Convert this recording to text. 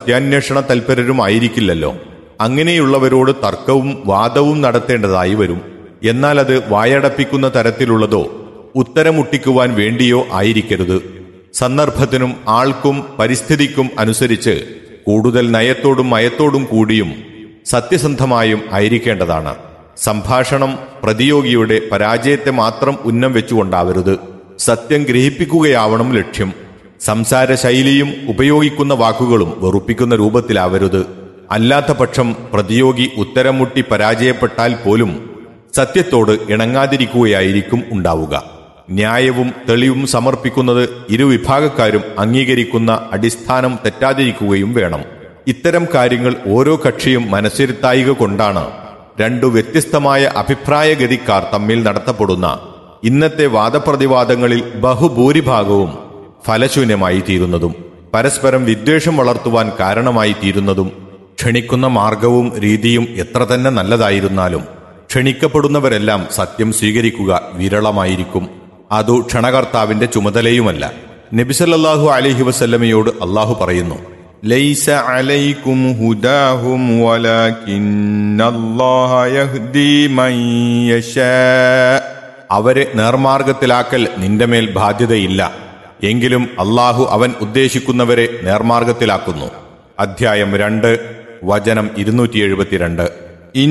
സത്യാന്വേഷണ തൽപരരും ആയിരിക്കില്ലല്ലോ അങ്ങനെയുള്ളവരോട് തർക്കവും വാദവും നടത്തേണ്ടതായി വരും എന്നാൽ അത് വായടപ്പിക്കുന്ന തരത്തിലുള്ളതോ ഉത്തരമുട്ടിക്കുവാൻ വേണ്ടിയോ ആയിരിക്കരുത് സന്ദർഭത്തിനും ആൾക്കും പരിസ്ഥിതിക്കും അനുസരിച്ച് കൂടുതൽ നയത്തോടും മയത്തോടും കൂടിയും സത്യസന്ധമായും ആയിരിക്കേണ്ടതാണ് സംഭാഷണം പ്രതിയോഗിയുടെ പരാജയത്തെ മാത്രം ഉന്നം വെച്ചുകൊണ്ടാവരുത് സത്യം ഗ്രഹിപ്പിക്കുകയാവണം ലക്ഷ്യം സംസാര ശൈലിയും ഉപയോഗിക്കുന്ന വാക്കുകളും വെറുപ്പിക്കുന്ന രൂപത്തിലാവരുത് അല്ലാത്ത പക്ഷം പ്രതിയോഗി ഉത്തരം മുട്ടി പരാജയപ്പെട്ടാൽ പോലും സത്യത്തോട് ഇണങ്ങാതിരിക്കുകയായിരിക്കും ഉണ്ടാവുക ന്യായവും തെളിവും സമർപ്പിക്കുന്നത് ഇരുവിഭാഗക്കാരും അംഗീകരിക്കുന്ന അടിസ്ഥാനം തെറ്റാതിരിക്കുകയും വേണം ഇത്തരം കാര്യങ്ങൾ ഓരോ കക്ഷിയും മനസ്സിരുത്തായിക കൊണ്ടാണ് രണ്ടു വ്യത്യസ്തമായ അഭിപ്രായഗതിക്കാർ തമ്മിൽ നടത്തപ്പെടുന്ന ഇന്നത്തെ വാദപ്രതിവാദങ്ങളിൽ ബഹുഭൂരിഭാഗവും ഫലശൂന്യമായി തീരുന്നതും പരസ്പരം വിദ്വേഷം വളർത്തുവാൻ കാരണമായി തീരുന്നതും ക്ഷണിക്കുന്ന മാർഗവും രീതിയും എത്ര തന്നെ നല്ലതായിരുന്നാലും ക്ഷണിക്കപ്പെടുന്നവരെല്ലാം സത്യം സ്വീകരിക്കുക വിരളമായിരിക്കും അതു ക്ഷണകർത്താവിന്റെ ചുമതലയുമല്ല നബിസല്ലാഹു അലഹി വസല്ലമയോട് അള്ളാഹു പറയുന്നു ليس عليكم هداهم ولكن الله يهدي من يشاء അവരെ നേർമാർഗത്തിലാക്കൽ നിന്റെ മേൽ ബാധ്യതയില്ല എങ്കിലും അള്ളാഹു അവൻ ഉദ്ദേശിക്കുന്നവരെ നേർമാർഗത്തിലാക്കുന്നു അധ്യായം രണ്ട് വചനം ഇരുന്നൂറ്റി എഴുപത്തിരണ്ട്